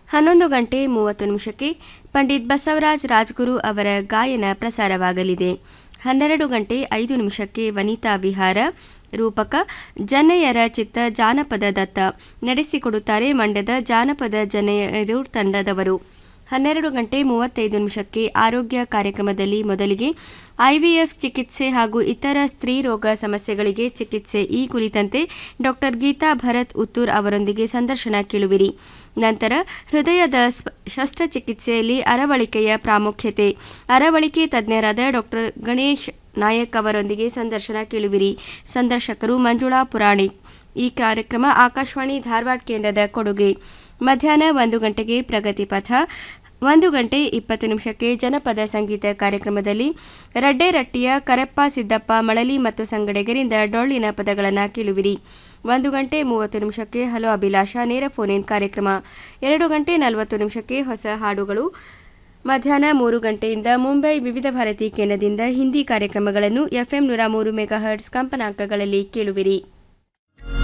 ಹನ್ನೊಂದು ಗಂಟೆ ಮೂವತ್ತು ನಿಮಿಷಕ್ಕೆ ಪಂಡಿತ್ ಬಸವರಾಜ್ ರಾಜ್ಗುರು ಅವರ ಗಾಯನ ಪ್ರಸಾರವಾಗಲಿದೆ ಹನ್ನೆರಡು ಗಂಟೆ ಐದು ನಿಮಿಷಕ್ಕೆ ವನಿತಾ ವಿಹಾರ ರೂಪಕ ಜನೆಯರ ಚಿತ್ತ ಜಾನಪದ ದತ್ತ ನಡೆಸಿಕೊಡುತ್ತಾರೆ ಮಂಡ್ಯದ ಜಾನಪದ ಜನೆಯರು ತಂಡದವರು ಹನ್ನೆರಡು ಗಂಟೆ ಮೂವತ್ತೈದು ನಿಮಿಷಕ್ಕೆ ಆರೋಗ್ಯ ಕಾರ್ಯಕ್ರಮದಲ್ಲಿ ಮೊದಲಿಗೆ ಐವಿಎಫ್ ಚಿಕಿತ್ಸೆ ಹಾಗೂ ಇತರ ಸ್ತ್ರೀ ರೋಗ ಸಮಸ್ಯೆಗಳಿಗೆ ಚಿಕಿತ್ಸೆ ಈ ಕುರಿತಂತೆ ಡಾಕ್ಟರ್ ಗೀತಾ ಭರತ್ ಉತ್ತೂರ್ ಅವರೊಂದಿಗೆ ಸಂದರ್ಶನ ಕೇಳುವಿರಿ ನಂತರ ಹೃದಯದ ಶಸ್ತ್ರಚಿಕಿತ್ಸೆಯಲ್ಲಿ ಅರವಳಿಕೆಯ ಪ್ರಾಮುಖ್ಯತೆ ಅರವಳಿಕೆ ತಜ್ಞರಾದ ಡಾಕ್ಟರ್ ಗಣೇಶ್ ನಾಯಕ್ ಅವರೊಂದಿಗೆ ಸಂದರ್ಶನ ಕೇಳುವಿರಿ ಸಂದರ್ಶಕರು ಮಂಜುಳಾ ಪುರಾಣಿಕ್ ಈ ಕಾರ್ಯಕ್ರಮ ಆಕಾಶವಾಣಿ ಧಾರವಾಡ ಕೇಂದ್ರದ ಕೊಡುಗೆ ಮಧ್ಯಾಹ್ನ ಒಂದು ಗಂಟೆಗೆ ಪ್ರಗತಿ ಪಥ ಒಂದು ಗಂಟೆ ಇಪ್ಪತ್ತು ನಿಮಿಷಕ್ಕೆ ಜನಪದ ಸಂಗೀತ ಕಾರ್ಯಕ್ರಮದಲ್ಲಿ ರಡ್ಡೆರಟ್ಟಿಯ ಕರಪ್ಪ ಸಿದ್ದಪ್ಪ ಮಳಲಿ ಮತ್ತು ಸಂಗಡಿಗರಿಂದ ಡೊಳ್ಳಿನ ಪದಗಳನ್ನು ಕೇಳುವಿರಿ ಒಂದು ಗಂಟೆ ಮೂವತ್ತು ನಿಮಿಷಕ್ಕೆ ಹಲೋ ಅಭಿಲಾಷ ನೇರ ಫೋನ್ ಇನ್ ಕಾರ್ಯಕ್ರಮ ಎರಡು ಗಂಟೆ ನಲವತ್ತು ನಿಮಿಷಕ್ಕೆ ಹೊಸ ಹಾಡುಗಳು ಮಧ್ಯಾಹ್ನ ಮೂರು ಗಂಟೆಯಿಂದ ಮುಂಬೈ ವಿವಿಧ ಭಾರತಿ ಕೇಂದ್ರದಿಂದ ಹಿಂದಿ ಕಾರ್ಯಕ್ರಮಗಳನ್ನು ಎಫ್ಎಂ ನೂರ ಮೂರು ಮೆಗಾಹರ್ಟ್ಸ್ ಕಂಪನಾಂಕಗಳಲ್ಲಿ ಕೇಳುವಿರಿ